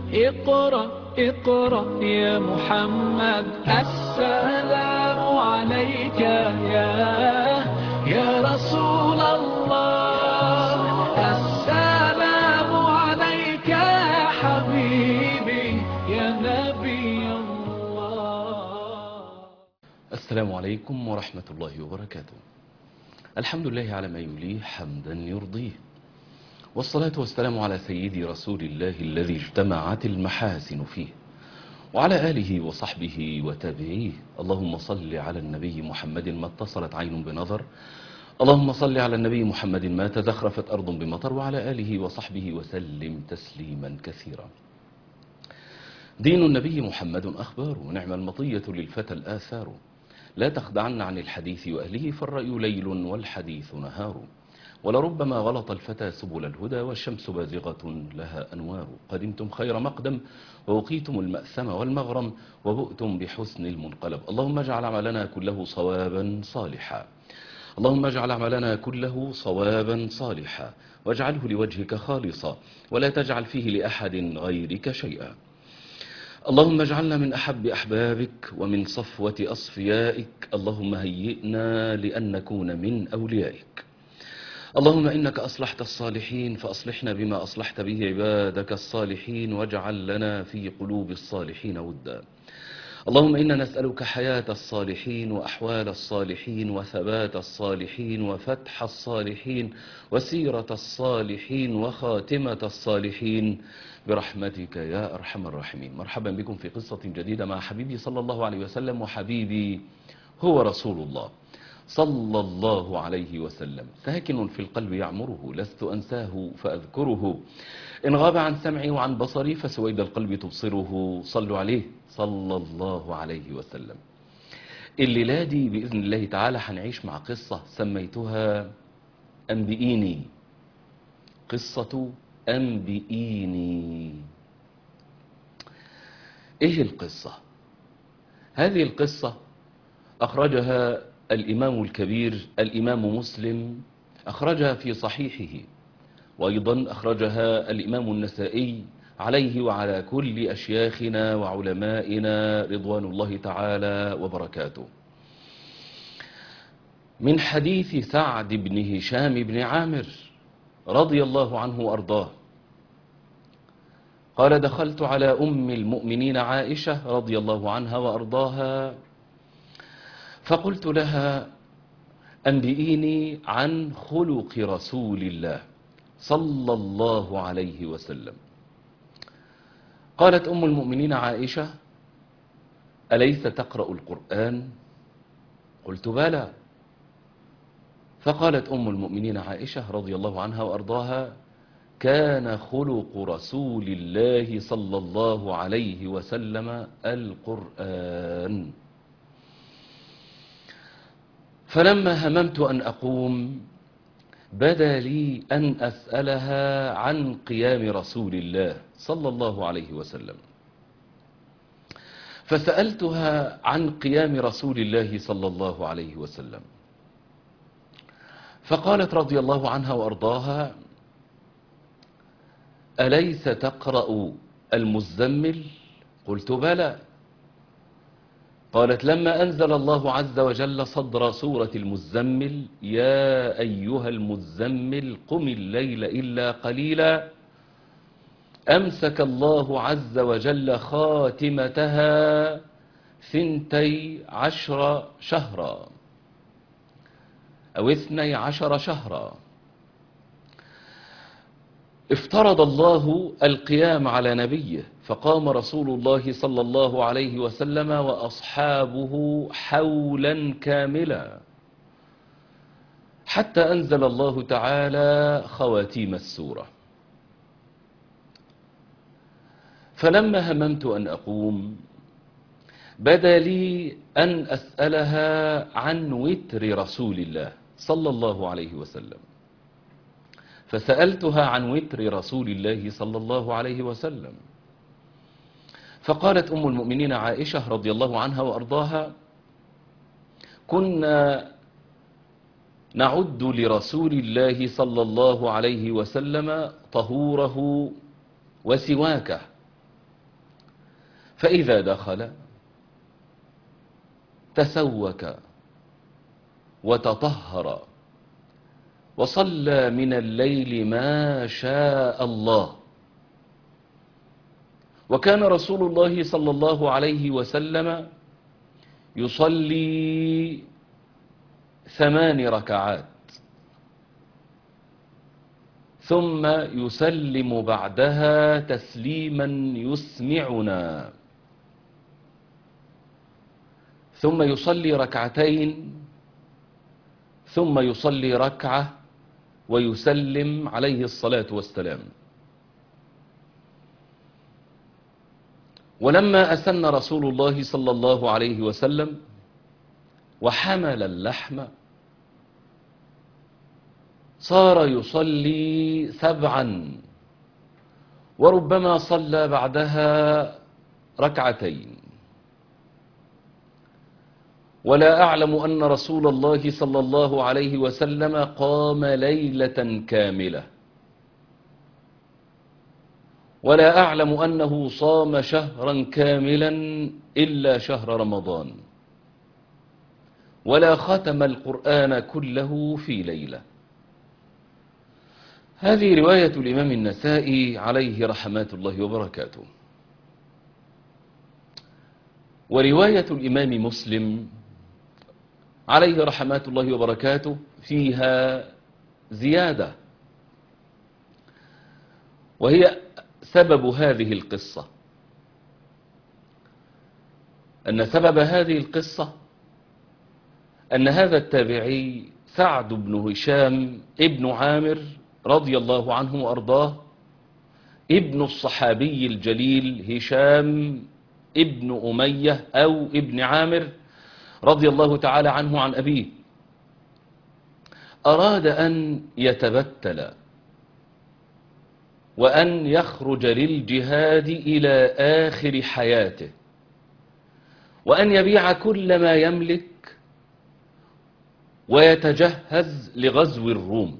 اقرأ اقرأ يا محمد السلام عليك يا يا رسول الله السلام عليك يا حبيبي يا نبي الله السلام عليكم ورحمة الله وبركاته الحمد لله على ما يليه حمدا يرضيه والصلاة والسلام على سيدي رسول الله الذي اجتمعت المحاسن فيه وعلى آله وصحبه وتابعيه اللهم صل على النبي محمد ما اتصلت عين بنظر اللهم صل على النبي محمد ما تزخرفت أرض بمطر وعلى آله وصحبه وسلم تسليما كثيرا دين النبي محمد أخبار ونعم المطية للفتى الآثار لا تخدعن عن الحديث وأهله فالرأي ليل والحديث نهار ولربما غلط الفتى سبل الهدى والشمس بازغة لها أنوار قدمتم خير مقدم ووقيتم المأثم والمغرم وبؤتم بحسن المنقلب اللهم اجعل عملنا كله صوابا صالحا اللهم اجعل عملنا كله صوابا صالحا واجعله لوجهك خالصا ولا تجعل فيه لأحد غيرك شيئا اللهم اجعلنا من أحب أحبابك ومن صفوة أصفيائك اللهم هيئنا لأن نكون من أوليائك اللهم إنك أصلحت الصالحين فأصلحنا بما أصلحت به عبادك الصالحين واجعل لنا في قلوب الصالحين ودا اللهم إنا نسألك حياة الصالحين وأحوال الصالحين وثبات الصالحين وفتح الصالحين وسيرة الصالحين وخاتمة الصالحين برحمتك يا أرحم الراحمين مرحبا بكم في قصة جديدة مع حبيبي صلى الله عليه وسلم وحبيبي هو رسول الله صلى الله عليه وسلم ساكن في القلب يعمره لست أنساه فأذكره إن غاب عن سمعي وعن بصري فسويد القلب تبصره صلوا عليه صلى الله عليه وسلم الليلة دي بإذن الله تعالى هنعيش مع قصة سميتها أنبئيني قصة أنبئيني إيه القصة هذه القصة أخرجها الإمام الكبير الإمام مسلم أخرجها في صحيحه وأيضا أخرجها الإمام النسائي عليه وعلى كل أشياخنا وعلمائنا رضوان الله تعالى وبركاته من حديث سعد بن هشام بن عامر رضي الله عنه وأرضاه قال دخلت على أم المؤمنين عائشة رضي الله عنها وأرضاها فقلت لها أنبئيني عن خلق رسول الله صلى الله عليه وسلم قالت أم المؤمنين عائشة أليس تقرأ القرآن قلت بلى فقالت أم المؤمنين عائشة رضي الله عنها وأرضاها كان خلق رسول الله صلى الله عليه وسلم القرآن فلما هممت أن أقوم بدا لي أن أسألها عن قيام رسول الله صلى الله عليه وسلم فسألتها عن قيام رسول الله صلى الله عليه وسلم فقالت رضي الله عنها وأرضاها أليس تقرأ المزمل قلت بلى قالت لما أنزل الله عز وجل صدر سورة المزمل يا أيها المزمل قم الليل إلا قليلا أمسك الله عز وجل خاتمتها ثنتي عشر شهرا أو اثني عشر شهرا افترض الله القيام على نبيه فقام رسول الله صلى الله عليه وسلم وأصحابه حولا كاملا حتى أنزل الله تعالى خواتيم السورة فلما هممت أن أقوم بدا لي أن أسألها عن وتر رسول الله صلى الله عليه وسلم فسألتها عن وتر رسول الله صلى الله عليه وسلم فقالت أم المؤمنين عائشة رضي الله عنها وأرضاها كنا نعد لرسول الله صلى الله عليه وسلم طهوره وسواكه فإذا دخل تسوك وتطهر وصلى من الليل ما شاء الله وكان رسول الله صلى الله عليه وسلم يصلي ثمان ركعات ثم يسلم بعدها تسليما يسمعنا ثم يصلي ركعتين ثم يصلي ركعة ويسلم عليه الصلاة والسلام ولما أسن رسول الله صلى الله عليه وسلم وحمل اللحم صار يصلي سبعا وربما صلى بعدها ركعتين ولا أعلم أن رسول الله صلى الله عليه وسلم قام ليلة كاملة ولا أعلم أنه صام شهرا كاملا إلا شهر رمضان ولا ختم القرآن كله في ليلة هذه رواية الإمام النسائي عليه رحمات الله وبركاته ورواية الإمام مسلم عليه رحمات الله وبركاته فيها زيادة وهي سبب هذه القصة أن سبب هذه القصة أن هذا التابعي سعد بن هشام ابن عامر رضي الله عنه وأرضاه ابن الصحابي الجليل هشام ابن أمية أو ابن عامر رضي الله تعالى عنه عن أبيه أراد أن يتبتل وأن يخرج للجهاد إلى آخر حياته وأن يبيع كل ما يملك ويتجهز لغزو الروم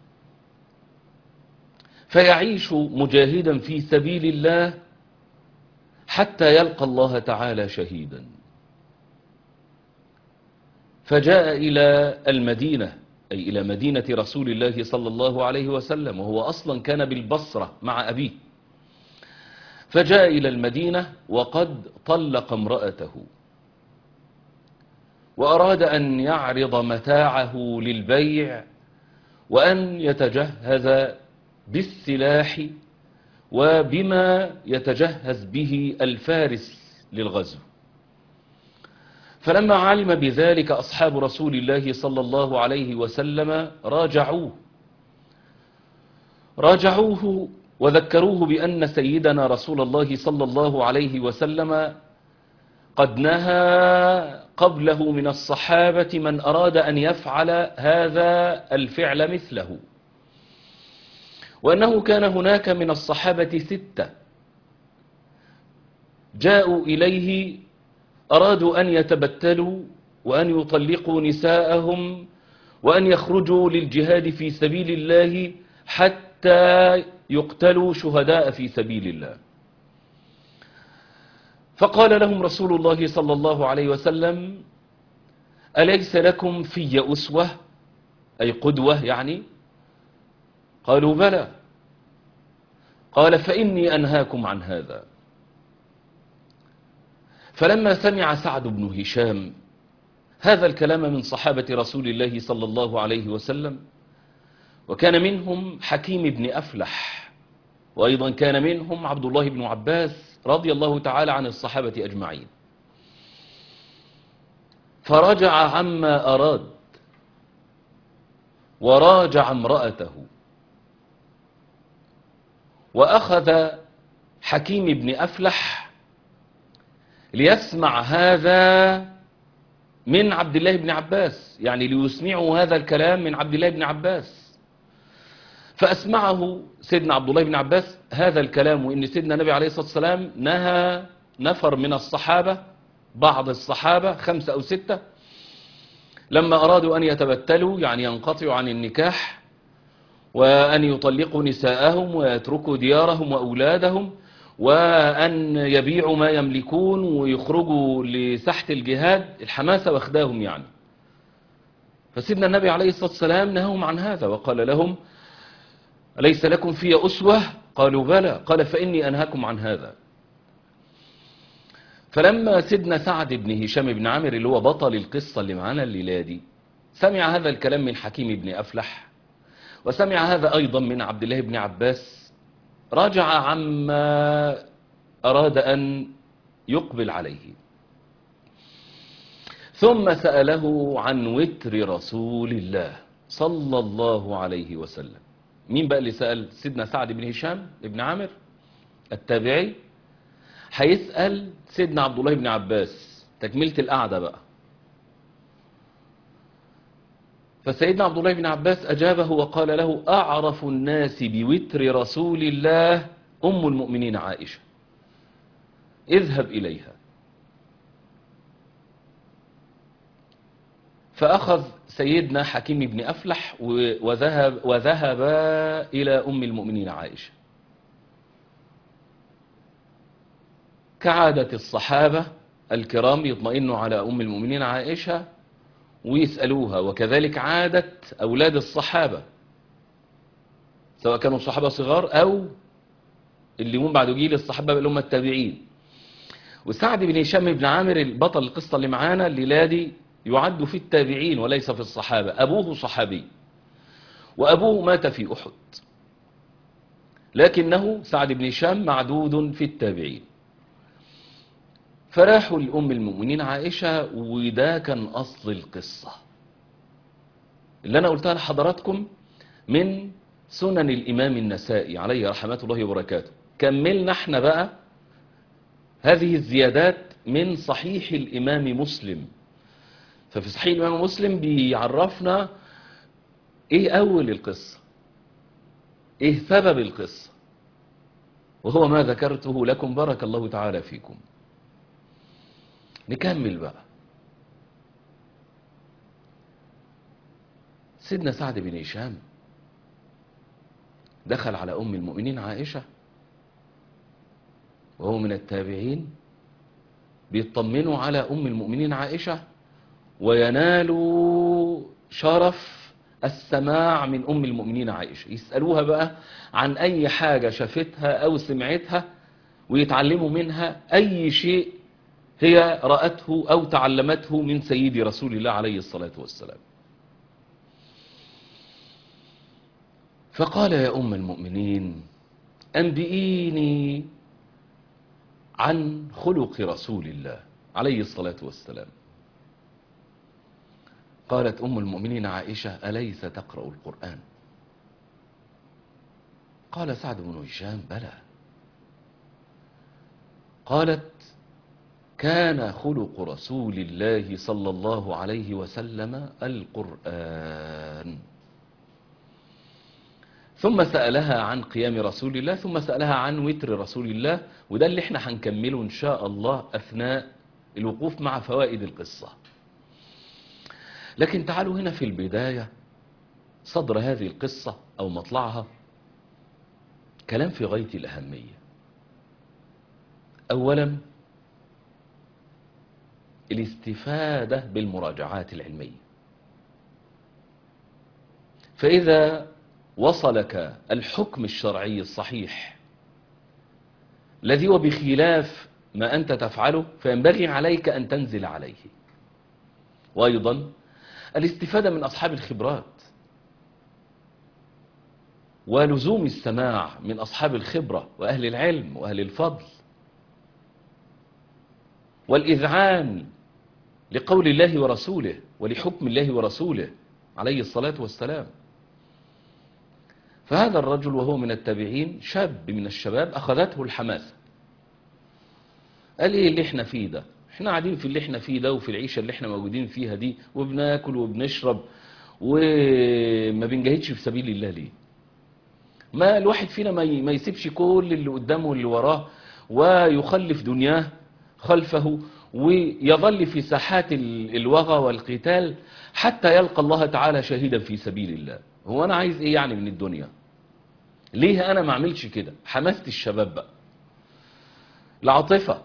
فيعيش مجاهدا في سبيل الله حتى يلقى الله تعالى شهيدا فجاء إلى المدينة أي إلى مدينة رسول الله صلى الله عليه وسلم وهو أصلا كان بالبصرة مع أبيه فجاء إلى المدينة وقد طلق امرأته وأراد أن يعرض متاعه للبيع وأن يتجهز بالسلاح وبما يتجهز به الفارس للغزو فلما علم بذلك أصحاب رسول الله صلى الله عليه وسلم راجعوه راجعوه وذكروه بأن سيدنا رسول الله صلى الله عليه وسلم قد نهى قبله من الصحابة من أراد أن يفعل هذا الفعل مثله وأنه كان هناك من الصحابة ستة جاءوا إليه أرادوا أن يتبتلوا وأن يطلقوا نساءهم وأن يخرجوا للجهاد في سبيل الله حتى يقتلوا شهداء في سبيل الله فقال لهم رسول الله صلى الله عليه وسلم أليس لكم في أسوة أي قدوة يعني قالوا بلى قال فإني أنهاكم عن هذا فلما سمع سعد بن هشام هذا الكلام من صحابة رسول الله صلى الله عليه وسلم وكان منهم حكيم بن أفلح وأيضا كان منهم عبد الله بن عباس رضي الله تعالى عن الصحابة أجمعين فرجع عما أراد وراجع امرأته وأخذ حكيم بن أفلح ليسمع هذا من عبد الله بن عباس يعني ليسمعوا هذا الكلام من عبد الله بن عباس فأسمعه سيدنا عبد الله بن عباس هذا الكلام وإن سيدنا النبي عليه الصلاة والسلام نهى نفر من الصحابة بعض الصحابة خمسة أو ستة لما أرادوا أن يتبتلوا يعني ينقطعوا عن النكاح وأن يطلقوا نساءهم ويتركوا ديارهم وأولادهم وأن يبيعوا ما يملكون ويخرجوا لساحة الجهاد الحماسة واخداهم يعني فسيدنا النبي عليه الصلاة والسلام نهاهم عن هذا وقال لهم أليس لكم في أسوة قالوا بلى قال فإني أنهاكم عن هذا فلما سيدنا سعد بن هشام بن عامر اللي هو بطل القصة اللي معانا الليلة دي سمع هذا الكلام من حكيم بن أفلح وسمع هذا أيضا من عبد الله بن عباس رجع عما أراد أن يقبل عليه ثم سأله عن وتر رسول الله صلى الله عليه وسلم مين بقى اللي سأل سيدنا سعد بن هشام بن عامر التابعي هيسأل سيدنا عبد الله بن عباس تكملة القعدة بقى فسيدنا عبد الله بن عباس أجابه وقال له أعرف الناس بوتر رسول الله أم المؤمنين عائشة اذهب إليها فأخذ سيدنا حكيم بن أفلح وذهب, وذهب إلى أم المؤمنين عائشة كعادة الصحابة الكرام يطمئنوا على أم المؤمنين عائشة ويسألوها وكذلك عادة أولاد الصحابة سواء كانوا صحابة صغار أو اللي هم بعد جيل الصحابة اللي هم التابعين وسعد بن هشام بن عامر البطل القصة اللي معانا الليلة دي يعد في التابعين وليس في الصحابة أبوه صحابي وأبوه مات في أحد لكنه سعد بن هشام معدود في التابعين فراحوا لأم المؤمنين عائشة وده كان أصل القصة اللي أنا قلتها لحضراتكم من سنن الإمام النسائي عليه رحمة الله وبركاته كملنا احنا بقى هذه الزيادات من صحيح الإمام مسلم ففي صحيح الإمام مسلم بيعرفنا إيه أول القصة إيه سبب القصة وهو ما ذكرته لكم بارك الله تعالى فيكم نكمل بقى سيدنا سعد بن هشام دخل على أم المؤمنين عائشة وهو من التابعين بيطمنوا على أم المؤمنين عائشة وينالوا شرف السماع من أم المؤمنين عائشة يسألوها بقى عن أي حاجة شافتها أو سمعتها ويتعلموا منها أي شيء هي رأته أو تعلمته من سيد رسول الله عليه الصلاة والسلام فقال يا أم المؤمنين أنبئيني عن خلق رسول الله عليه الصلاة والسلام قالت أم المؤمنين عائشة أليس تقرأ القرآن قال سعد بن هشام بلى قالت كان خلق رسول الله صلى الله عليه وسلم القرآن ثم سألها عن قيام رسول الله ثم سألها عن وتر رسول الله وده اللي احنا هنكمله إن شاء الله أثناء الوقوف مع فوائد القصة لكن تعالوا هنا في البداية صدر هذه القصة أو مطلعها كلام في غاية الأهمية أولا الاستفادة بالمراجعات العلمية فإذا وصلك الحكم الشرعي الصحيح الذي هو بخلاف ما أنت تفعله فينبغي عليك أن تنزل عليه وأيضا الاستفادة من أصحاب الخبرات ولزوم السماع من أصحاب الخبرة وأهل العلم وأهل الفضل والإذعان لقول الله ورسوله ولحكم الله ورسوله عليه الصلاة والسلام فهذا الرجل وهو من التابعين شاب من الشباب أخذته الحماسة قال ايه اللي احنا فيه ده احنا قاعدين في اللي احنا فيه ده وفي العيشة اللي احنا موجودين فيها دي وبناكل وبنشرب وما بنجاهدش في سبيل الله ليه ما الواحد فينا ما ما يسيبش كل اللي قدامه واللي وراه ويخلف دنياه خلفه ويظل في ساحات الوغى والقتال حتى يلقى الله تعالى شهيدا في سبيل الله هو انا عايز ايه يعني من الدنيا ليه انا ما اعملش كده حماسة الشباب بقى العاطفة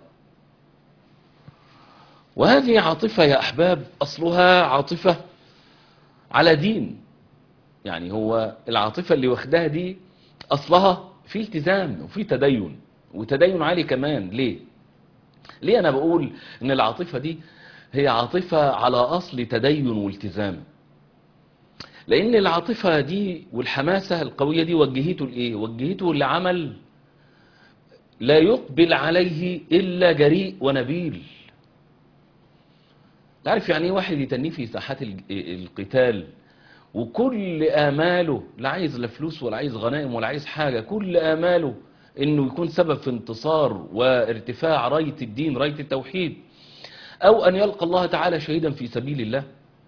وهذه عاطفة يا أحباب أصلها عاطفة على دين يعني هو العاطفة اللي واخدها دي أصلها في التزام وفي تدين وتدين عالي كمان ليه ليه أنا بقول إن العاطفة دي هي عاطفة على أصل تدين والتزام لأن العاطفة دي والحماسة القوية دي وجهته لإيه وجهته لعمل لا يقبل عليه إلا جريء ونبيل تعرف يعني ايه واحد يتنيه في ساحات الج- القتال وكل آماله لا عايز لا فلوس ولا عايز غنائم ولا عايز حاجة كل آماله انه يكون سبب في انتصار وارتفاع راية الدين راية التوحيد او ان يلقى الله تعالى شهيدا في سبيل الله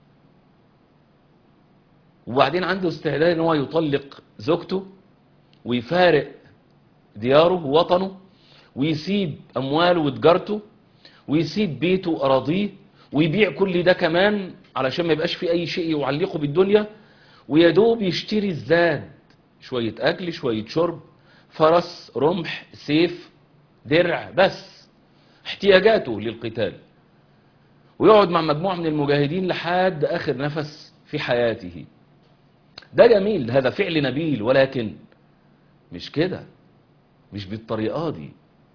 وبعدين عنده استعداد ان هو يطلق زوجته ويفارق دياره ووطنه ويسيب امواله وتجارته ويسيب بيته واراضيه ويبيع كل ده كمان علشان ما يبقاش في اي شيء يعلقه بالدنيا ويدوب يشتري الزاد شوية اكل شوية شرب فرس رمح سيف درع بس احتياجاته للقتال ويقعد مع مجموعة من المجاهدين لحد اخر نفس في حياته ده جميل هذا فعل نبيل ولكن مش كده مش بالطريقة دي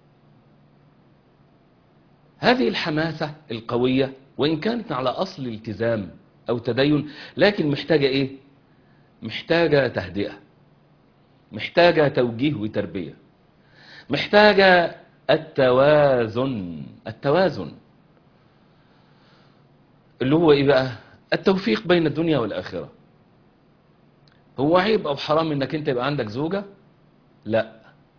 هذه الحماسة القوية وإن كانت على أصل التزام أو تدين لكن محتاجة إيه؟ محتاجة تهدئة محتاجة توجيه وتربية محتاجة التوازن التوازن اللي هو إيه بقى؟ التوفيق بين الدنيا والآخرة هو عيب أو حرام إنك أنت يبقى عندك زوجة؟ لا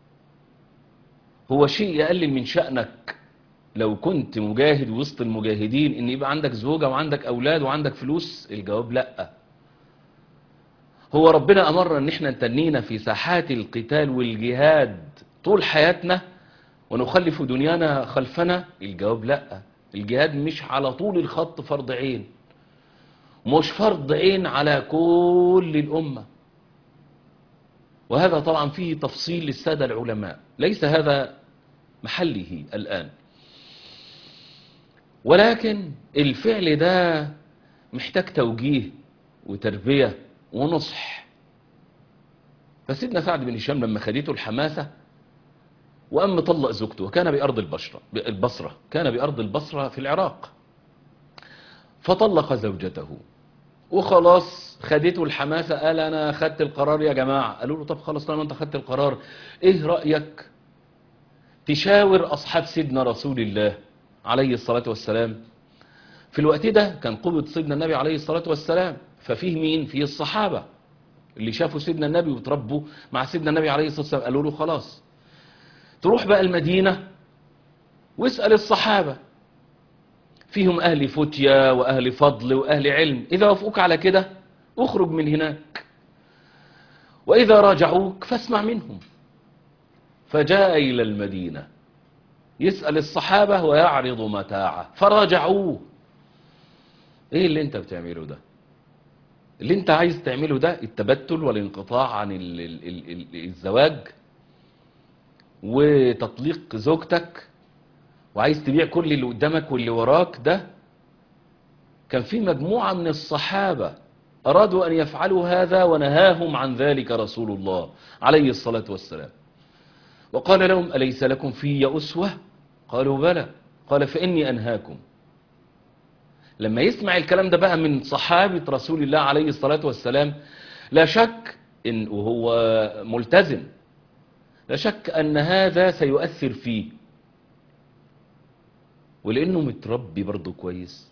هو شيء يقلل من شأنك لو كنت مجاهد وسط المجاهدين ان يبقى عندك زوجة وعندك اولاد وعندك فلوس الجواب لا هو ربنا امرنا ان احنا نتنينا في ساحات القتال والجهاد طول حياتنا ونخلف دنيانا خلفنا الجواب لا الجهاد مش على طول الخط فرض عين مش فرض عين على كل الامه وهذا طبعا فيه تفصيل للساده العلماء ليس هذا محله الان ولكن الفعل ده محتاج توجيه وتربية ونصح فسيدنا سعد بن هشام لما خدته الحماسة وقام مطلق زوجته وكان بأرض البشرة البصرة كان بأرض البصرة في العراق فطلق زوجته وخلاص خدته الحماسة قال أنا خدت القرار يا جماعة قالوا له طب خلاص طالما أنت خدت القرار إيه رأيك تشاور أصحاب سيدنا رسول الله عليه الصلاة والسلام في الوقت ده كان قوة سيدنا النبي عليه الصلاة والسلام ففيه مين فيه الصحابة اللي شافوا سيدنا النبي وتربوا مع سيدنا النبي عليه الصلاة والسلام قالوا له خلاص تروح بقى المدينة واسأل الصحابة فيهم أهل فتية وأهل فضل وأهل علم إذا وافقوك على كده اخرج من هناك وإذا راجعوك فاسمع منهم فجاء إلى المدينة يسأل الصحابة ويعرض متاعه فراجعوه ايه اللي انت بتعمله ده اللي انت عايز تعمله ده التبتل والانقطاع عن ال ال ال ال الزواج وتطليق زوجتك وعايز تبيع كل اللي قدامك واللي وراك ده كان في مجموعة من الصحابة أرادوا أن يفعلوا هذا ونهاهم عن ذلك رسول الله عليه الصلاة والسلام وقال لهم أليس لكم في أسوة قالوا بلى قال فإني أنهاكم لما يسمع الكلام ده بقى من صحابة رسول الله عليه الصلاة والسلام لا شك إن وهو ملتزم لا شك أن هذا سيؤثر فيه ولأنه متربي برضه كويس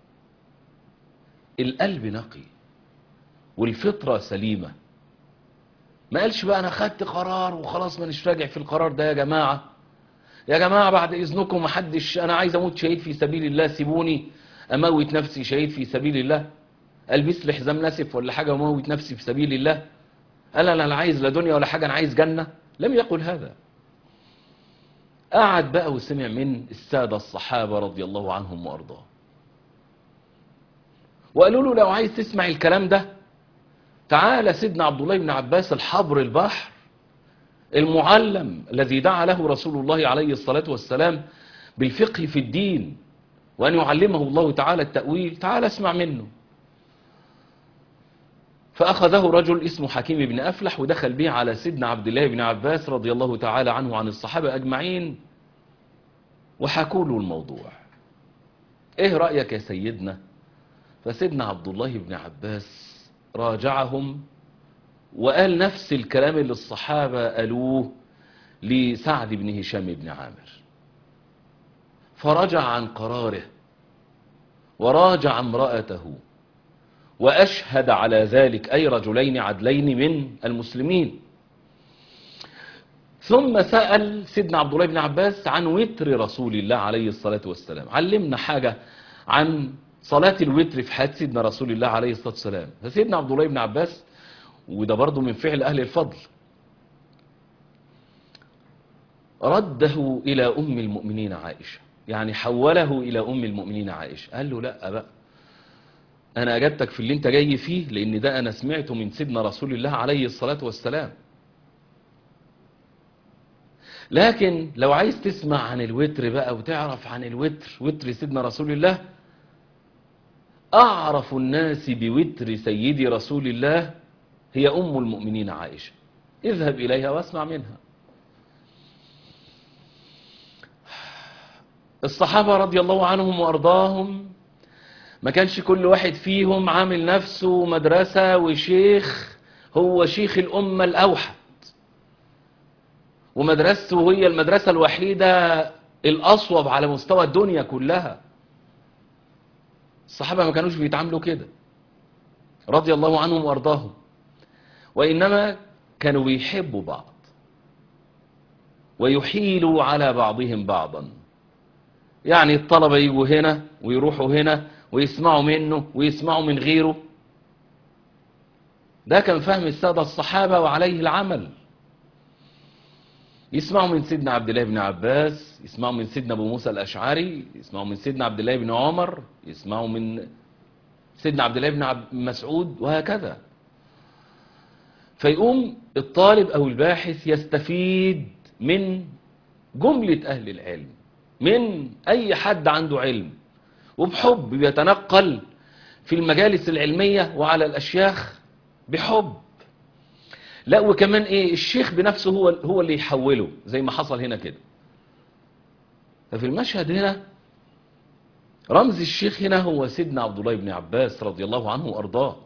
القلب نقي والفطرة سليمة ما قالش بقى أنا خدت قرار وخلاص ما راجع في القرار ده يا جماعة يا جماعة بعد إذنكم محدش أنا عايز أموت شهيد في سبيل الله سيبوني أموت نفسي شهيد في سبيل الله ألبس لي حزام ناسف ولا حاجة وأموت نفسي في سبيل الله قال أنا لا عايز لا دنيا ولا حاجة أنا عايز جنة لم يقل هذا قعد بقى وسمع من السادة الصحابة رضي الله عنهم وأرضاهم وقالوا له لو عايز تسمع الكلام ده تعالى سيدنا عبد الله بن عباس الحبر البحر المعلم الذي دعا له رسول الله عليه الصلاة والسلام بالفقه في الدين وأن يعلمه الله تعالى التأويل تعال اسمع منه فأخذه رجل اسمه حكيم بن أفلح ودخل به على سيدنا عبد الله بن عباس رضي الله تعالى عنه عن الصحابة أجمعين وحكوا له الموضوع ايه رأيك يا سيدنا فسيدنا عبد الله بن عباس راجعهم وقال نفس الكلام اللي الصحابة قالوه لسعد بن هشام بن عامر فرجع عن قراره وراجع امرأته وأشهد على ذلك أي رجلين عدلين من المسلمين ثم سأل سيدنا عبد الله بن عباس عن وتر رسول الله عليه الصلاة والسلام علمنا حاجة عن صلاة الوتر في حياة سيدنا رسول الله عليه الصلاة والسلام فسيدنا عبد الله بن عباس وده برضه من فعل أهل الفضل رده إلى أم المؤمنين عائشة يعني حوله إلى أم المؤمنين عائشة قال له لا بقى أنا أجبتك في اللي أنت جاي فيه لأن ده أنا سمعته من سيدنا رسول الله عليه الصلاة والسلام لكن لو عايز تسمع عن الوتر بقى وتعرف عن الوتر وتر سيدنا رسول الله أعرف الناس بوتر سيدي رسول الله هي أم المؤمنين عائشة اذهب إليها واسمع منها الصحابة رضي الله عنهم وأرضاهم ما كانش كل واحد فيهم عامل نفسه مدرسة وشيخ هو شيخ الأمة الأوحد ومدرسته هي المدرسة الوحيدة الأصوب على مستوى الدنيا كلها الصحابة ما كانوش بيتعاملوا كده رضي الله عنهم وأرضاهم وإنما كانوا بيحبوا بعض ويحيلوا على بعضهم بعضا يعني الطلبة يجوا هنا ويروحوا هنا ويسمعوا منه ويسمعوا من غيره ده كان فهم السادة الصحابة وعليه العمل يسمعوا من سيدنا عبد الله بن عباس يسمعوا من سيدنا ابو موسى الاشعري يسمعوا من سيدنا عبد الله بن عمر يسمعوا من سيدنا عبد الله بن عب- مسعود وهكذا فيقوم الطالب او الباحث يستفيد من جملة اهل العلم من اي حد عنده علم وبحب بيتنقل في المجالس العلمية وعلى الاشياخ بحب لا وكمان ايه الشيخ بنفسه هو هو اللي يحوله زي ما حصل هنا كده ففي المشهد هنا رمز الشيخ هنا هو سيدنا عبد الله بن عباس رضي الله عنه وارضاه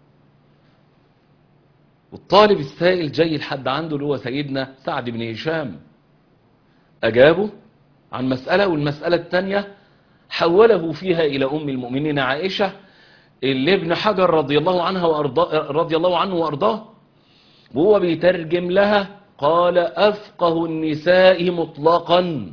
والطالب السائل جاي لحد عنده اللي هو سيدنا سعد بن هشام اجابه عن مسألة والمسألة الثانية حوله فيها الى ام المؤمنين عائشة اللي ابن حجر رضي الله عنها وارضاه رضي الله عنه وارضاه وهو بيترجم لها قال أفقه النساء مطلقا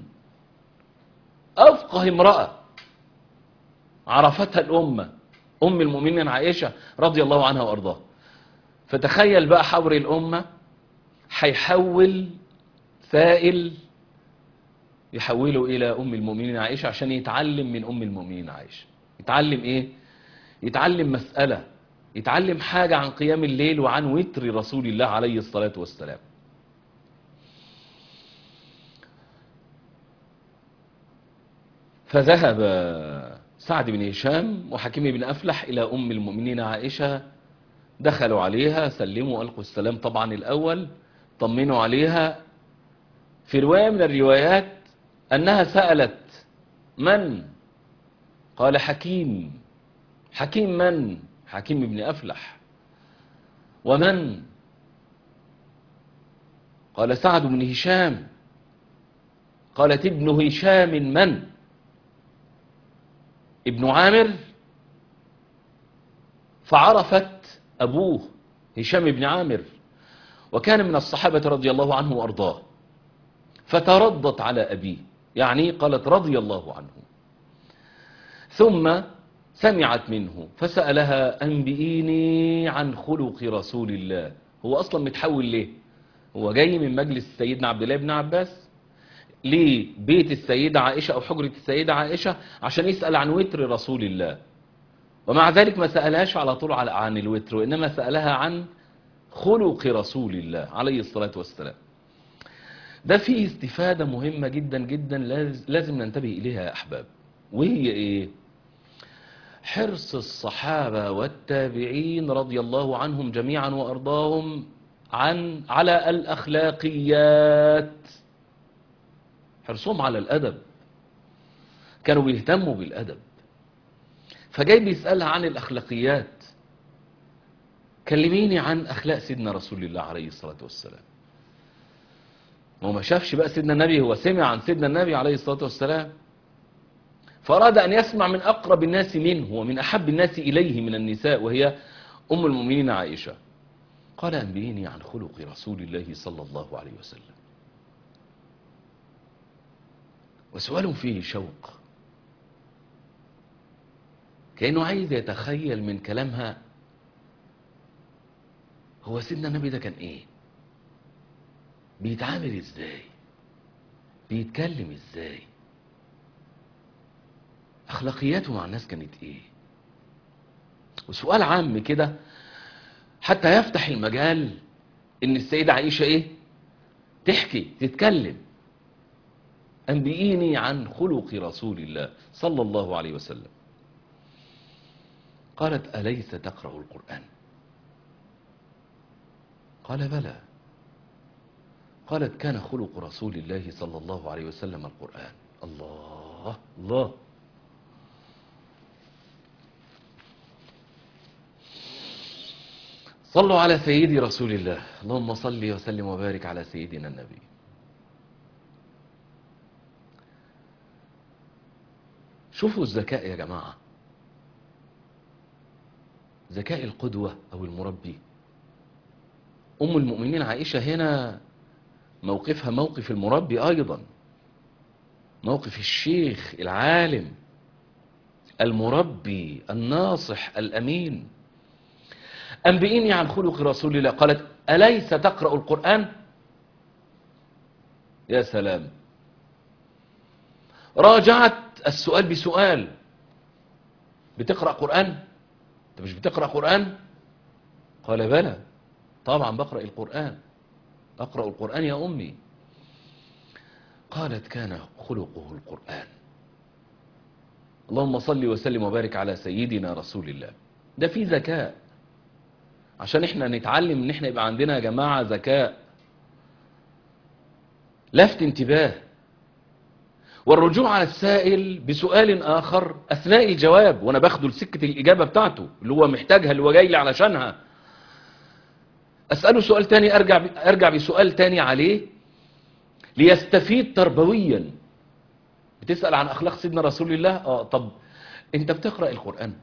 أفقه امرأة عرفتها الأمة أم المؤمنين عائشة رضي الله عنها وأرضاها فتخيل بقى حور الأمة هيحول سائل يحوله إلى أم المؤمنين عائشة عشان يتعلم من أم المؤمنين عائشة يتعلم إيه؟ يتعلم مسألة يتعلم حاجة عن قيام الليل وعن وتر رسول الله عليه الصلاة والسلام فذهب سعد بن هشام وحكيم بن أفلح إلى أم المؤمنين عائشة دخلوا عليها سلموا ألقوا السلام طبعا الأول طمنوا عليها في رواية من الروايات أنها سألت من قال حكيم حكيم من حكيم بن أفلح ومن قال سعد بن هشام قالت ابن هشام من ابن عامر فعرفت أبوه هشام بن عامر وكان من الصحابة رضي الله عنه وأرضاه فتردت على أبيه يعني قالت رضي الله عنه ثم سمعت منه فسألها أنبئيني عن خلق رسول الله هو أصلا متحول ليه هو جاي من مجلس سيدنا عبد الله بن عباس لبيت السيدة عائشة أو حجرة السيدة عائشة عشان يسأل عن وتر رسول الله ومع ذلك ما سألهاش على طول على- عن الوتر وإنما سألها عن خلق رسول الله عليه الصلاة والسلام ده فيه استفادة مهمة جدا جدا لاز- لازم ننتبه إليها يا أحباب وهي إيه حرص الصحابة والتابعين رضي الله عنهم جميعا وأرضاهم عن على الأخلاقيات حرصهم على الأدب كانوا بيهتموا بالأدب فجاي بيسألها عن الأخلاقيات كلميني عن أخلاق سيدنا رسول الله عليه الصلاة والسلام ما هو ما شافش بقى سيدنا النبي هو سمع عن سيدنا النبي عليه الصلاة والسلام فأراد أن يسمع من أقرب الناس منه ومن أحب الناس إليه من النساء وهي أم المؤمنين عائشة قال أنبئيني عن خلق رسول الله صلى الله عليه وسلم وسؤال فيه شوق كأنه عايز يتخيل من كلامها هو سيدنا النبي ده كان ايه بيتعامل ازاي بيتكلم ازاي اخلاقياته مع الناس كانت ايه وسؤال عام كده حتى يفتح المجال ان السيدة عائشة ايه تحكي تتكلم انبئيني عن خلق رسول الله صلى الله عليه وسلم قالت أليس تقرأ القرآن قال بلى قالت كان خلق رسول الله صلى الله عليه وسلم القرآن الله الله صلوا على سيدي رسول الله اللهم صل وسلم وبارك على سيدنا النبي شوفوا الذكاء يا جماعة ذكاء القدوة أو المربي أم المؤمنين عائشة هنا موقفها موقف المربي أيضا موقف الشيخ العالم المربي الناصح الأمين أنبئيني عن خلق رسول الله قالت أليس تقرأ القرآن يا سلام راجعت السؤال بسؤال بتقرأ قرآن انت مش بتقرأ قرآن قال بلى طبعا بقرأ القرآن أقرأ القرآن يا أمي قالت كان خلقه القرآن اللهم صل وسلم وبارك على سيدنا رسول الله ده في ذكاء عشان احنا نتعلم ان احنا يبقى عندنا يا جماعة ذكاء لفت انتباه والرجوع على السائل بسؤال آخر أثناء الجواب وأنا باخده لسكة الإجابة بتاعته اللي هو محتاجها اللي هو جاي لي علشانها أسأله سؤال تاني أرجع, ب... أرجع بسؤال تاني عليه ليستفيد تربويا بتسأل عن أخلاق سيدنا رسول الله آه طب أنت بتقرأ القرآن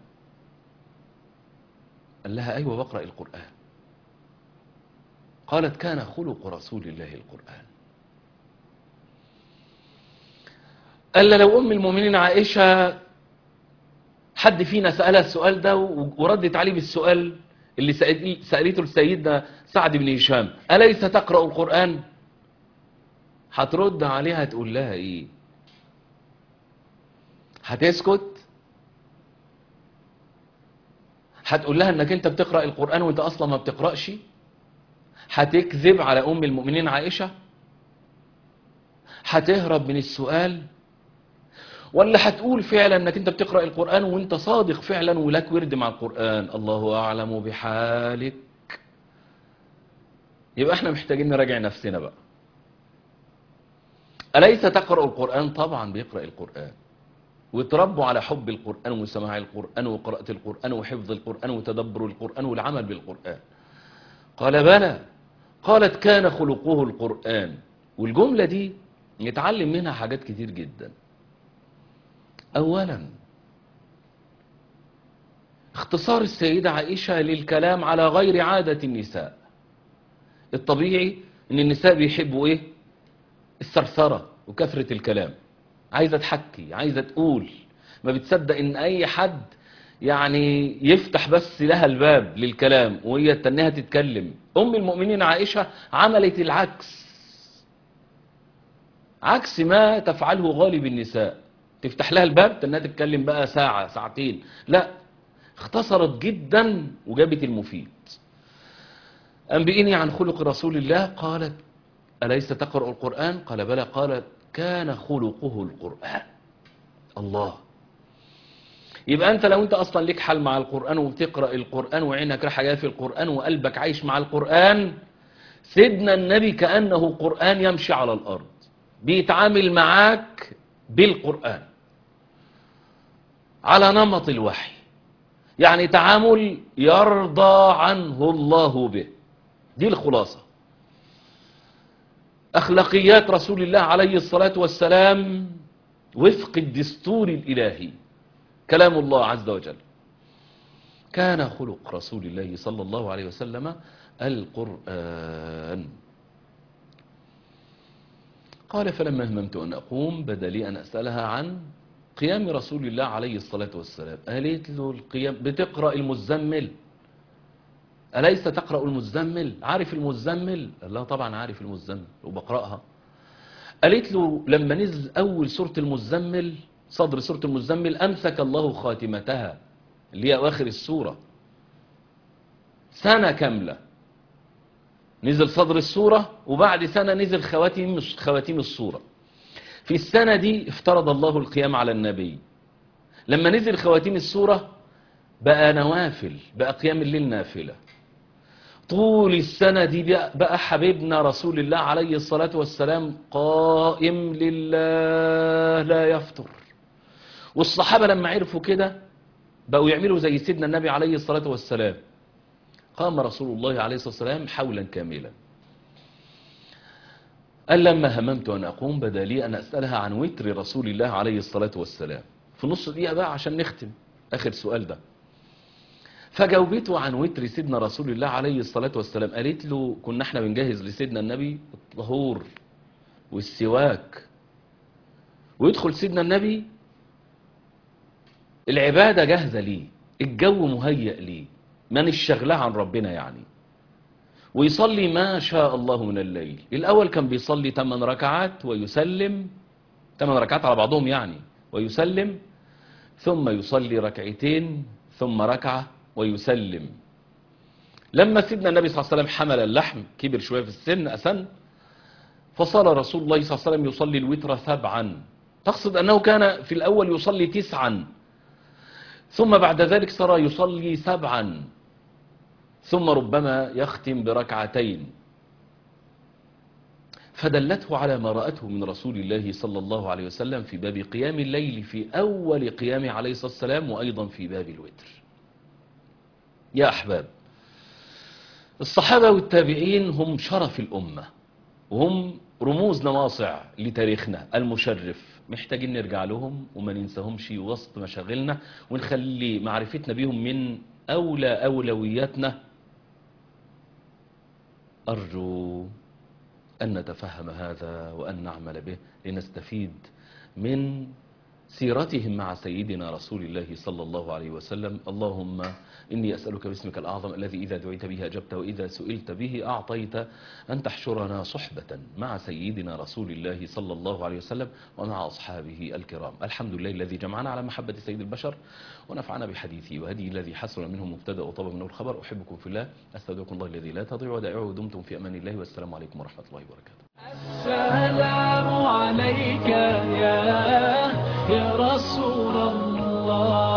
قال لها أيوة بقرأ القرآن قالت كان خلق رسول الله القرآن قال لو أم المؤمنين عائشة حد فينا سألها السؤال ده وردت عليه بالسؤال اللي سألته لسيدنا سعد بن هشام أليس تقرأ القرآن هترد عليها تقول لها ايه هتسكت هتقول لها انك انت بتقرأ القرآن وانت اصلا ما بتقرأش هتكذب على ام المؤمنين عائشة هتهرب من السؤال ولا هتقول فعلا انك انت بتقرأ القرآن وانت صادق فعلا ولك ورد مع القرآن الله اعلم بحالك يبقى احنا محتاجين نراجع نفسنا بقى أليس تقرأ القرآن طبعا بيقرأ القرآن وتربوا على حب القرآن وسماع القرآن وقراءة القرآن وحفظ القرآن وتدبر القرآن والعمل بالقرآن قال بلى قالت كان خلقه القرآن والجملة دي نتعلم منها حاجات كتير جدا أولا اختصار السيدة عائشة للكلام على غير عادة النساء الطبيعي ان النساء بيحبوا ايه الثرثرة وكثرة الكلام عايزة تحكي عايزة تقول ما بتصدق ان اي حد يعني يفتح بس لها الباب للكلام وهي تنها تتكلم ام المؤمنين عائشة عملت العكس عكس ما تفعله غالب النساء تفتح لها الباب تنها تتكلم بقى ساعة ساعتين لا اختصرت جدا وجابت المفيد أنبئيني عن خلق رسول الله قالت أليس تقرأ القرآن قال بلى قال كان خلقه القرآن الله يبقى أنت لو أنت أصلا ليك حل مع القرآن وبتقرأ القرآن وعينك رايحة جايه في القرآن وقلبك عايش مع القرآن سيدنا النبي كأنه قرآن يمشي على الأرض بيتعامل معاك بالقرآن على نمط الوحي يعني تعامل يرضى عنه الله به دي الخلاصة أخلاقيات رسول الله عليه الصلاة والسلام وفق الدستور الإلهي كلام الله عز وجل كان خلق رسول الله صلى الله عليه وسلم القرآن قال فلما هممت أن أقوم بدا لي أن أسألها عن قيام رسول الله عليه الصلاة والسلام قالت له القيام بتقرأ المزمل أليس تقرأ المزمل عارف المزمل لا طبعا عارف المزمل وبقرأها قالت له لما نزل أول سورة المزمل صدر سورة المزمل أمسك الله خاتمتها اللي هي أواخر السورة سنة كاملة نزل صدر السورة وبعد سنة نزل خواتيم خواتيم السورة في السنة دي افترض الله القيام على النبي لما نزل خواتيم السورة بقى نوافل بقى قيام الليل نافلة طول السنة دي بقى بقى حبيبنا رسول الله عليه الصلاة والسلام قائم لله لا يفطر والصحابة لما عرفوا كده بقوا يعملوا زي سيدنا النبي عليه الصلاة والسلام قام رسول الله عليه الصلاة والسلام حولا كاملا قال لما هممت أن أقوم بدا لي أن أسألها عن وتر رسول الله عليه الصلاة والسلام في نص دقيقة بقى عشان نختم آخر سؤال ده فجاوبته عن وتر سيدنا رسول الله عليه الصلاة والسلام قالت له كنا احنا بنجهز لسيدنا النبي الطهور والسواك ويدخل سيدنا النبي العبادة جاهزة ليه الجو مهيئ ليه من الشغلة عن ربنا يعني ويصلي ما شاء الله من الليل الأول كان بيصلي 8 ركعات ويسلم 8 ركعات على بعضهم يعني ويسلم ثم يصلي ركعتين ثم ركعة ويسلم لما سيدنا النبي صلى الله عليه وسلم حمل اللحم كبر شوية في السن أسن فصار رسول الله صلى الله عليه وسلم يصلي الوتر سبعا تقصد أنه كان في الأول يصلي تسعا ثم بعد ذلك صار يصلي سبعا ثم ربما يختم بركعتين فدلته على ما رأته من رسول الله صلى الله عليه وسلم في باب قيام الليل في أول قيامه عليه الصلاة والسلام وأيضا في باب الوتر يا أحباب الصحابة والتابعين هم شرف الأمة وهم رموز نواصع لتاريخنا المشرف محتاجين نرجع لهم وما ننساهمش وسط مشاغلنا ونخلي معرفتنا بيهم من أولى أولوياتنا أرجو أن نتفهم هذا وأن نعمل به لنستفيد من سيرتهم مع سيدنا رسول الله صلى الله عليه وسلم اللهم إني أسألك باسمك الأعظم الذي إذا دعيت به أجبت وإذا سئلت به أعطيت أن تحشرنا صحبة مع سيدنا رسول الله صلى الله عليه وسلم ومع أصحابه الكرام الحمد لله الذي جمعنا على محبة سيد البشر ونفعنا بحديثه وهدي الذي حسن منه مبتدأ وطاب منه الخبر أحبكم في الله أستودعكم الله الذي لا تضيع ودائعه ودمتم في أمان الله والسلام عليكم ورحمة الله وبركاته السلام عليك يا يا رسول الله